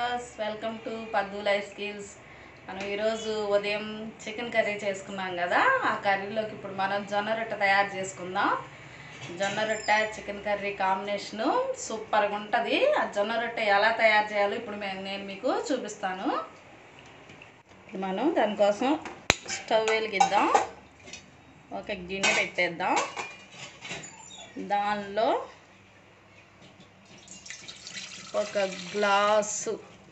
viewers welcome to Paddu life skills మనం ఈరోజు ఉదయం చికెన్ కర్రీ చేసుకున్నాం కదా ఆ కర్రీలోకి ఇప్పుడు మనం జొన్న రొట్టె తయారు చేసుకుందాం జొన్న రొట్టె చికెన్ కర్రీ కాంబినేషను సూపర్గా ఉంటుంది ఆ జొన్న రొట్టె ఎలా తయారు చేయాలో ఇప్పుడు మే- నేను మీకు చూపిస్తాను ఇప్పుడు మనం దానికోసం స్టవ్ వెలిగిద్దాం ఒక గిన్నె పెట్టేద్దాం దానిలో ఒక గ్లాసు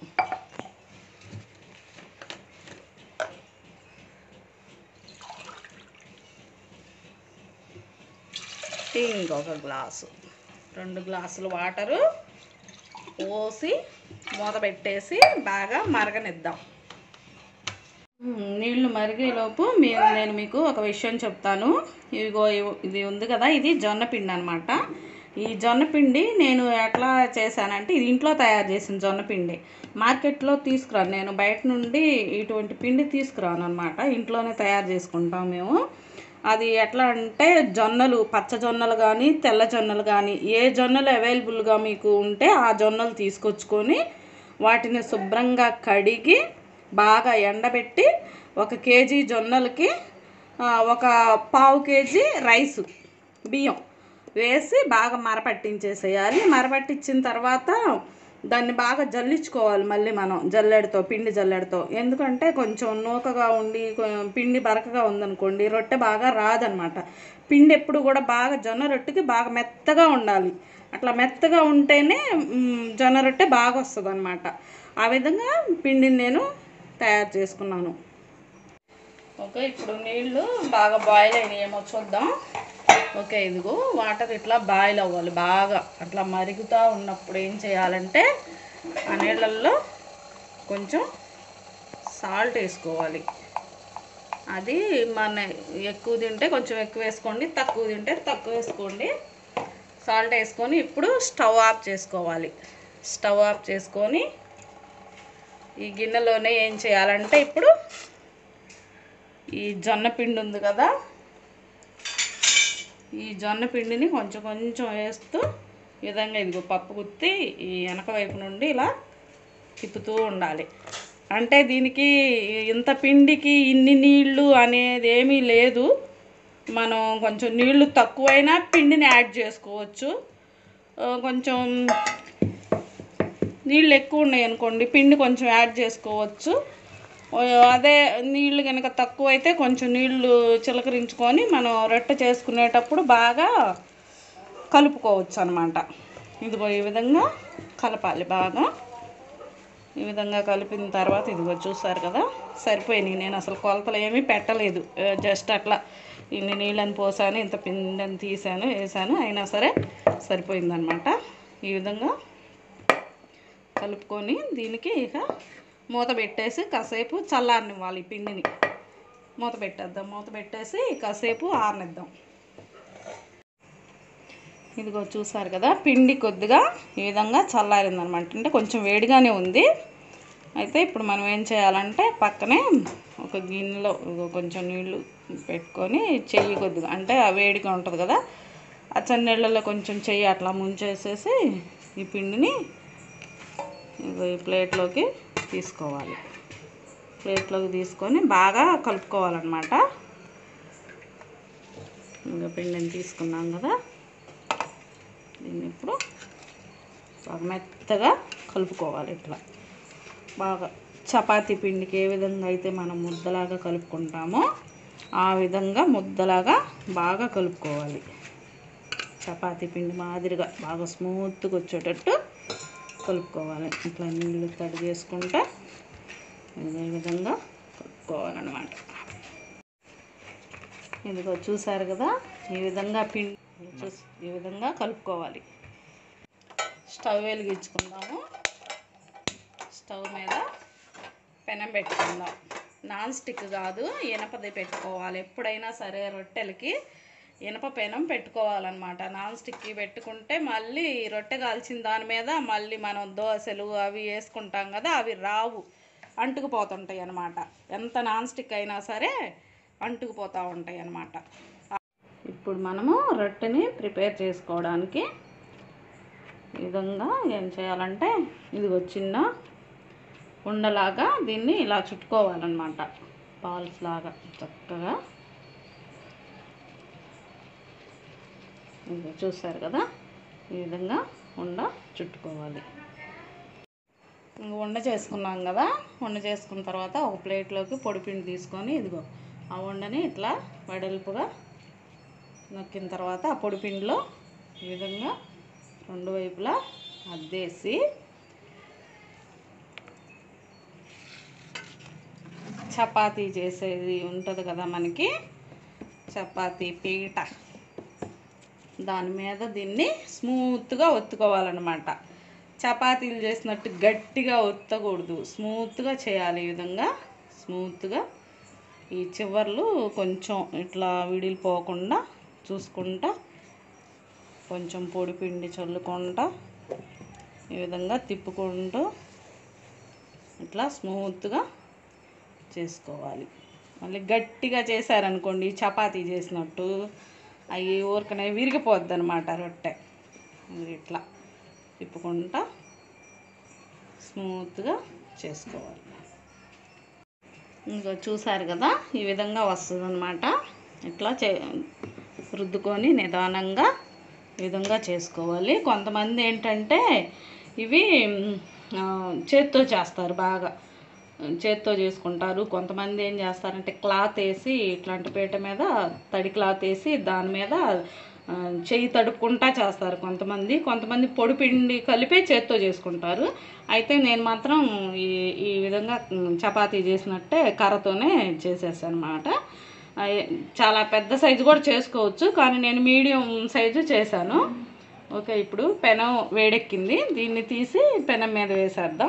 ఇంకొక గ్లాసు రెండు గ్లాసులు వాటరు పోసి మూత పెట్టేసి బాగా మరగనిద్దాం మ్మ్, నీళ్లు మరిగేలోపు మీ నేను మీకు ఒక విషయం చెప్తాను ఇదిగో ఇవ్- ఇది ఉంది కదా ఇది జొన్న పిండి అనమాట ఈ జొన్న పిండి నేను ఎట్లా చేశానంటే ఇది ఇంట్లో తయారు చేసిన జొన్న పిండి మార్కెట్లో తీసుకురాను నేను బయట నుండి ఇటువంటి పిండి తీసుకురాను అనమాట ఇంట్లోనే తయారు చేసుకుంటాం మేము అది ఎట్లా అంటే జొన్నలు పచ్చ జొన్నలు కానీ తెల్ల జొన్నలు కానీ ఏ జొన్నలు అవైలబుల్గా మీకు ఉంటే ఆ జొన్నలు తీసుకొచ్చుకొని వాటిని శుభ్రంగా కడిగి బాగా ఎండబెట్టి ఒక కేజీ జొన్నలకి ఆ, ఒక పావు కేజీ రైసు బియ్యం వేసి బాగా మరపట్టించేసేయాలి మరపట్టించిన తర్వాత దాన్ని బాగా జల్లించుకోవాలి మళ్ళీ మనం జల్లెడతో పిండి జల్లెడతో ఎందుకంటే కొంచెం నూకగా ఉండి కొ- పిండి బరకగా ఉందనుకోండి రొట్టె బాగా రాదనమాట పిండి ఎప్పుడు కూడా బాగా జొన్న రొట్టెకి బాగా మెత్తగా ఉండాలి అట్లా మెత్తగా ఉంటేనే మ్, జొన్న రొట్టె బాగా వస్తుంది అనమాట ఆ విధంగా పిండిని నేను తయారు చేసుకున్నాను ఓకే ఇప్పుడు నీళ్ళు బాగా బాయిల్ అయినాయేమో చూద్దాం ఓకే ఇదిగో వాటర్ ఇట్లా బాయిల్ అవ్వాలి బాగా అట్లా మరుగుతూ ఉన్నప్పుడు ఏం చేయాలంటే ఆ నీళ్ళల్లో కొంచెం సాల్ట్ వేసుకోవాలి అది మన ఎక్కువ తింటే కొంచెం ఎక్కువ వేసుకోండి తక్కువ తింటే తక్కువ వేసుకోండి సాల్ట్ వేసుకొని ఇప్పుడు స్టవ్ ఆఫ్ చేసుకోవాలి స్టవ్ ఆఫ్ చేసుకొని ఈ గిన్నెలోనే ఏం చేయాలంటే ఇప్పుడు ఈ జొన్న పిండి ఉంది కదా ఈ జొన్న పిండిని కొంచెం కొంచెం వేస్తూ ఈ విధంగా ఇదిగో పప్పు గుత్తి ఈ వెనక వైపు నుండి ఇలా తిప్పుతూ ఉండాలి అంటే దీనికి ఇంత పిండికి ఇన్ని నీళ్ళు అనేది ఏమీ లేదు మనం కొంచెం నీళ్లు తక్కువైనా పిండిని యాడ్ చేసుకోవచ్చు ఆ, కొంచెం నీళ్ళు ఎక్కువ ఉన్నాయి అనుకోండి పిండి కొంచెం యాడ్ చేసుకోవచ్చు ఓ, అదే నీళ్ళు కనుక తక్కువ అయితే కొంచెం నీళ్ళు చిలకరించుకొని మనం రొట్టె చేసుకునేటప్పుడు బాగా కలుపుకోవచ్చు అనమాట ఇదిగో ఈ విధంగా కలపాలి బాగా ఈ విధంగా కలిపిన తర్వాత ఇదిగో చూసారు కదా సరిపోయినాయి నేను అసలు కొలతలు ఏమీ పెట్టలేదు ఆ, జస్ట్ అట్లా ఇన్ని నీళ్ళని పోసాను ఇంత పిండిని తీసాను వేసాను అయినా సరే సరిపోయిందనమాట ఈ విధంగా కలుపుకొని దీనికి ఇక మూత పెట్టేసి కాసేపు చల్లారనివ్వాలి ఈ పిండిని మూత పెట్టేద్దాం మూత పెట్టేసి కాసేపు ఆరనిద్దాం ఇదిగో చూసారు కదా పిండి కొద్దిగా ఈ విధంగా చల్లారిందనమాట అంటే కొంచెం వేడిగానే ఉంది అయితే ఇప్పుడు మనం ఏం చేయాలంటే పక్కనే ఒక గిన్నెలో ఇదిగో కొంచెం నీళ్లు పెట్టుకొని చెయ్యి కొద్దిగా అంటే ఆ వేడిగా ఉంటుంది కదా ఆ చన్నీళ్ళలో కొంచెం చెయ్యి అట్లా ముంచేసేసి ఈ పిండిని ఇదిగో ఈ ప్లేట్లోకి తీసుకోవాలి ప్లేట్లోకి తీసుకొని బాగా కలుపుకోవాలన్నమాట ఇంకా పిండిని తీసుకున్నాం కదా దీన్ని ఇప్పుడు బాగా మెత్తగా కలుపుకోవాలి ఇట్లా బాగా చపాతీ పిండికి ఏ విధంగా అయితే మనం ముద్దలాగా కలుపుకుంటామో ఆ విధంగా ముద్దలాగా బాగా కలుపుకోవాలి చపాతీ పిండి మాదిరిగా బాగా స్మూత్గా వచ్చేటట్టు కలుపుకోవాలి ఇట్లా నీళ్ళు తడి చేసుకుంటే ఇదే విధంగా కలుపుకోవాలన్నమాట ఇదిగో చూసారు కదా ఈ విధంగా పిండి చూసి ఈ విధంగా కలుపుకోవాలి స్టవ్ వెలిగించుకుందాము స్టవ్ మీద పెనం పెట్టుకుందాం నాన్ స్టిక్ కాదు ఇనపది పెట్టుకోవాలి ఎప్పుడైనా సరే రొట్టెలకి ఇనప పెనం పెట్టుకోవాలన్నమాట నాన్ స్టిక్కి పెట్టుకుంటే మళ్ళీ రొట్టె కాల్చిన దాని మీద మళ్ళీ మనం దోశలు అవి వేసుకుంటాం కదా అవి రావు అంటుకుపోతుంటాయి అన్నమాట ఎంత నాన్ స్టిక్ అయినా సరే అంటుకుపోతూ ఉంటాయి అన్నమాట ఇప్పుడు మనము రొట్టెని ప్రిపేర్ చేసుకోవడానికి ఈ విధంగా ఏం చేయాలంటే ఇదిగో చిన్న ఉండలాగా దీన్ని ఇలా చుట్టుకోవాలన్నమాట బాల్స్ లాగా చక్కగా ఇదిగో చూసారు కదా ఈ విధంగా ఉండ చుట్టుకోవాలి ఇంక ఉండ చేసుకున్నాం కదా ఉండ చేసుకున్న తర్వాత ఒక ప్లేట్లోకి పొడిపిండి తీసుకొని ఇదిగో ఆ ఉండని ఇట్లా వెడల్పుగా నొక్కిన తర్వాత ఆ పొడిపిండిలో ఈ విధంగా రెండు వైపులా అద్దేసి చపాతీ చేసేది ఉంటుంది కదా మనకి చపాతీ పీట దాని మీద దీన్ని స్మూత్గా ఒత్తుకోవాలన్నమాట చపాతీలు చేసినట్టు గట్టిగా ఒత్తకూడదు స్మూత్గా చేయాలి ఈ విధంగా స్మూత్గా ఈ చివర్లు కొంచెం ఇట్లా విడిలిపోకుండా చూసుకుంటా కొంచెం పొడి పిండి చల్లుకుంటా ఈ విధంగా తిప్పుకుంటూ ఇట్లా స్మూత్గా చేసుకోవాలి మళ్ళీ గట్టిగా చేశారనుకోండి చపాతీ చేసినట్టు అవి ఊరికనే విరిగిపోద్ది అనమాట రొట్టె ఇది ఇట్లా తిప్పుకుంటా స్మూత్గా చేసుకోవాలి ఇంకా చూసారు కదా ఈ విధంగా వస్తుంది అనమాట ఇట్లా చే రుద్దుకొని నిదానంగా ఈ విధంగా చేసుకోవాలి కొంతమంది ఏంటంటే ఇవి ఆ, చేత్తో చేస్తారు బాగా చేత్తో చేసుకుంటారు కొంతమంది ఏం చేస్తారంటే క్లాత్ వేసి ఇట్లాంటి పీట మీద తడి క్లాత్ వేసి దాని మీద ఆ, చెయ్యి తడుపుకుంటా చేస్తారు కొంతమంది కొంతమంది పొడి పిండి కలిపే చేత్తో చేసుకుంటారు అయితే నేను మాత్రం ఈ ఈ విధంగా ఉమ్, చపాతీ చేసినట్టే కర్రతోనే చేసేసాను అనమాట చాలా పెద్ద సైజు కూడా చేసుకోవచ్చు కానీ నేను మీడియం సైజు చేశాను ఓకే ఇప్పుడు పెనం వేడెక్కింది దీన్ని తీసి పెనం మీద వేసేద్దాం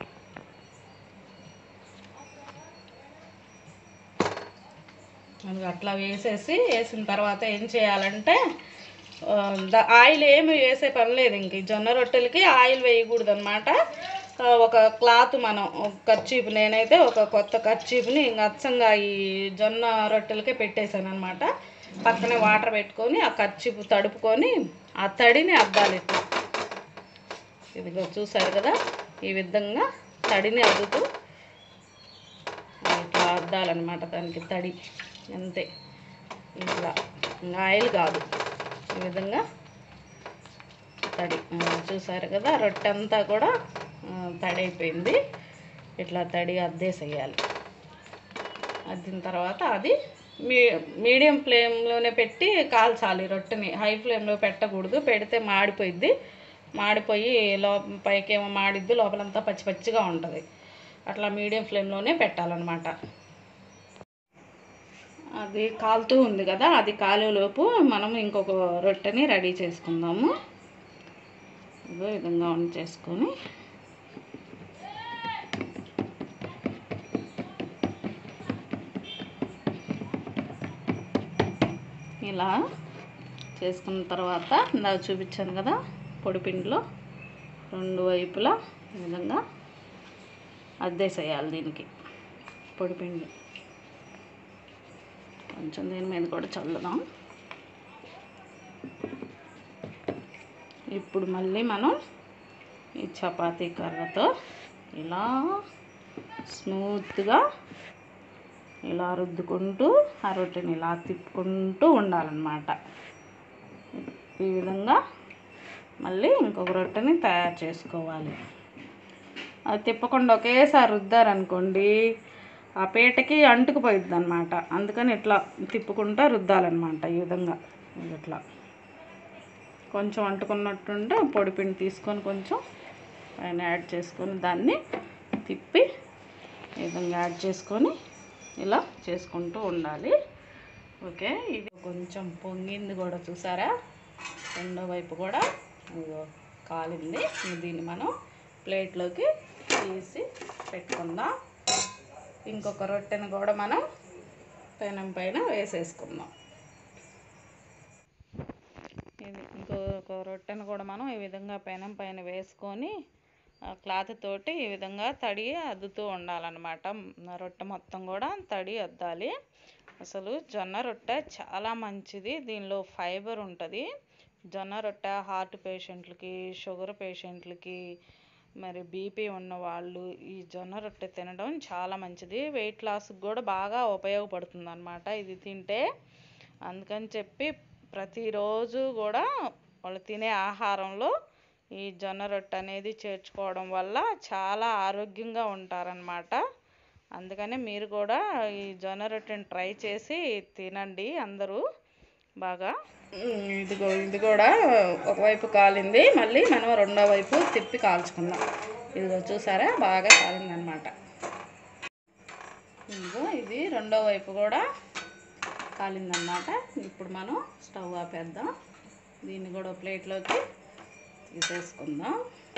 అది అట్లా వేసేసి వేసిన తర్వాత ఏం చేయాలంటే ఆ, ద- ఆయిల్ ఏమి వేసే పని లేదు ఇంక ఈ జొన్న రొట్టెలకి ఆయిల్ వేయకూడదు అనమాట ఒక క్లాత్ మనం ఒక కర్చీపు నేనైతే ఒక కొత్త కర్చీపుని ఇంక అచ్చంగా ఈ జొన్న రొట్టెలకే పెట్టేశాను అనమాట పక్కనే వాటర్ పెట్టుకొని ఆ కర్చీపు తడుపుకొని ఆ తడిని అద్దాలి ఇట్లా ఇదిగో చూసారు కదా ఈ విధంగా తడిని అద్దుతూ ఇట్లా అద్దాలన్నమాట దానికి తడి అంతే ఇట్లా ఇంకా ఆయిల్ కాదు ఈ విధంగా తడి ఆ, చూసారు కదా రొట్టె అంతా కూడా ఆ, తడి అయిపోయింది ఇట్లా తడి అద్దేసేయాలి అద్దిన తర్వాత అది మీ మీడియం ఫ్లేమ్లోనే పెట్టి కాల్చాలి రొట్టెని హై ఫ్లేమ్లో పెట్టకూడదు పెడితే మాడిపోయిద్ది మాడిపోయి లో పైకేమో మాడిద్ది లోపలంతా పచ్చి పచ్చిగా ఉంటుంది అట్లా మీడియం ఫ్లేమ్లోనే పెట్టాలన్నమాట అది కాలుతూ ఉంది కదా అది కాలేలోపు మనం ఇంకొక రొట్టెని రెడీ చేసుకుందాము ఇదో ఈ విధంగా ఆన్ చేసుకొని ఇలా చేసుకున్న తర్వాత ఇందాక చూపించాను కదా పొడిపిండిలో రెండు వైపులా ఈ విధంగా అద్దేసేయాలి దీనికి పొడిపిండి కొంచెం దీని మీద కూడా చల్లుదాం ఇప్పుడు మళ్ళీ మనం ఈ చపాతీ కర్రతో ఇలా స్మూత్గా ఇలా రుద్దుకుంటూ ఆ రొట్టెని ఇలా తిప్పుకుంటూ ఉండాలన్నమాట ఈ విధంగా మళ్ళీ ఇంకొక రొట్టెని తయారు చేసుకోవాలి అది తిప్పకుండా ఒకేసారి రుద్దారనుకోండి ఆ పీటకి అంటుకుపోయిద్ది అనమాట అందుకని ఇట్లా తిప్పుకుంటా రుద్దాలన్నమాట ఈ విధంగా ఇట్లా కొంచెం అంటుకున్నట్టుంటే పొడిపిండి తీసుకొని కొంచెం పైన యాడ్ చేసుకొని దాన్ని తిప్పి ఈ విధంగా యాడ్ చేసుకొని ఇలా చేసుకుంటూ ఉండాలి ఓకే ఇది కొంచెం పొంగింది కూడా చూసారా రెండో వైపు కూడా ఇదిగో కాలింది ఇంక దీన్ని మనం ప్లేట్లోకి తీసి పెట్టుకుందాం ఇంకొక రొట్టెను కూడా మనం పెనం పైన వేసేసుకుందాం ఇది ఇంకొక రొట్టెను కూడా మనం ఈ విధంగా పెనం పైన వేసుకొని ఆ క్లాత్ తోటి ఈ విధంగా తడి అద్దుతూ ఉండాలన్నమాట రొట్టె మొత్తం కూడా తడి అద్దాలి అసలు జొన్న రొట్టె చాలా మంచిది దీనిలో ఫైబర్ ఉంటుంది జొన్న రొట్టె హార్ట్ పేషెంట్లకి షుగర్ పేషెంట్లకి మరి బీపీ ఉన్న వాళ్ళు ఈ జొన్న రొట్టె తినడం చాలా మంచిది వెయిట్ లాస్కి కూడా బాగా ఉపయోగపడుతుంది అనమాట ఇది తింటే అందుకని చెప్పి ప్రతిరోజు కూడా వాళ్ళు తినే ఆహారంలో ఈ జొన్న రొట్టె అనేది చేర్చుకోవడం వల్ల చాలా ఆరోగ్యంగా ఉంటారనమాట అందుకని మీరు కూడా ఈ జొన్న రొట్టెని ట్రై చేసి తినండి అందరూ బాగా ఇదిగో ఇది కూడా ఒకవైపు కాలింది మళ్ళీ మనం రెండో వైపు తిప్పి కాల్చుకుందాం ఇదిగో చూసారా బాగా కాలిందనమాట ఇదిగో ఇది రెండో వైపు కూడా కాలిందనమాట ఇప్పుడు మనం స్టవ్ ఆపేద్దాం దీన్ని కూడా ప్లేట్లోకి తీసేసుకుందాం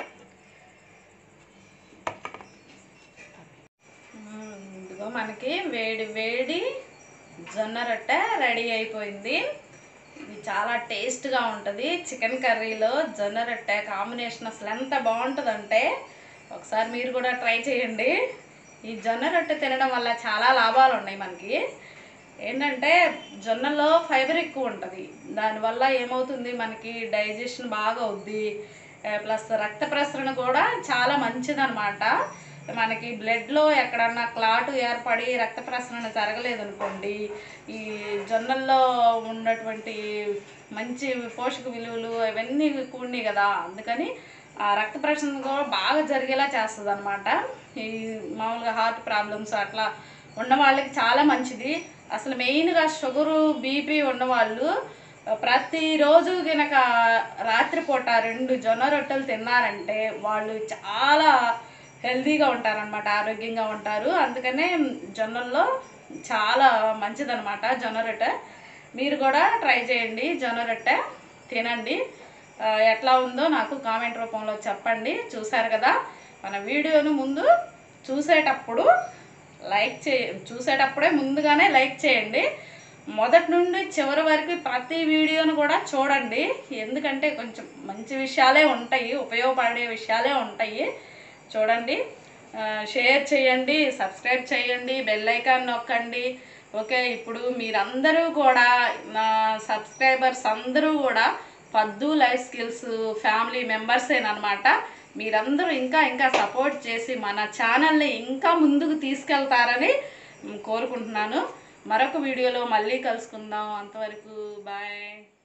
మ్మ్, ఇదిగో మనకి వేడి వేడి జొన్న రొట్టె రెడీ అయిపోయింది ఇది చాలా టేస్ట్గా ఉంటుంది చికెన్ కర్రీలో జొన్న రొట్టె కాంబినేషన్ అసలు ఎంత బాగుంటుందంటే ఒకసారి మీరు కూడా ట్రై చేయండి ఈ జొన్న రొట్టె తినడం వల్ల చాలా లాభాలు ఉన్నాయి మనకి ఏంటంటే జొన్నలో ఫైబర్ ఎక్కువ ఉంటుంది దానివల్ల ఏమవుతుంది మనకి డైజెషన్ బాగా అవుద్ది ప్లస్ రక్త ప్రసరణ కూడా చాలా మంచిదన్నమాట మనకి బ్లడ్లో ఎక్కడన్నా క్లాట్ ఏర్పడి రక్త ప్రసరణ జరగలేదు అనుకోండి ఈ జొన్నల్లో ఉన్నటువంటి మంచి పోషక విలువలు అవన్నీ కూడినాయి కదా అందుకని ఆ రక్త ప్రసరణ కూడా బాగా జరిగేలా చేస్తుంది అనమాట ఈ మామూలుగా హార్ట్ ప్రాబ్లమ్స్ అట్లా ఉన్న వాళ్ళకి చాలా మంచిది అసలు మెయిన్గా షుగరు బీపీ ఉన్నవాళ్ళు ప్రతిరోజు గనక రాత్రిపూట రెండు జొన్న రొట్టెలు తిన్నారంటే వాళ్ళు చాలా హెల్తీగా ఉంటారనమాట ఆరోగ్యంగా ఉంటారు అందుకనే జొన్నల్లో చాలా మంచిదన్నమాట జొన్న రొట్టె మీరు కూడా ట్రై చేయండి జొన్న రొట్టె తినండి ఆ, ఎట్లా ఉందో నాకు కామెంట్ రూపంలో చెప్పండి చూసారు కదా మన వీడియోను ముందు చూసేటప్పుడు లైక్ చే చూసేటప్పుడే ముందుగానే లైక్ చేయండి మొదటి నుండి చివరి వరకు ప్రతి వీడియోను కూడా చూడండి ఎందుకంటే కొంచెం మంచి విషయాలే ఉంటాయి ఉపయోగపడే విషయాలే ఉంటాయి చూడండి ఆ, షేర్ చేయండి సబ్స్క్రైబ్ చేయండి బెల్ ఐకాన్ నొక్కండి ఓకే ఇప్పుడు మీరందరూ కూడా నా సబ్స్క్రైబర్స్ అందరూ కూడా పద్దు లైఫ్ స్కిల్స్ ఫ్యామిలీ మెంబర్సేనమాట మీరందరూ ఇంకా ఇంకా సపోర్ట్ చేసి మన ఛానల్ని ఇంకా ముందుకు తీసుకెళ్తారని మ్, కోరుకుంటున్నాను మరొక వీడియోలో మళ్ళీ కలుసుకుందాం అంతవరకు బాయ్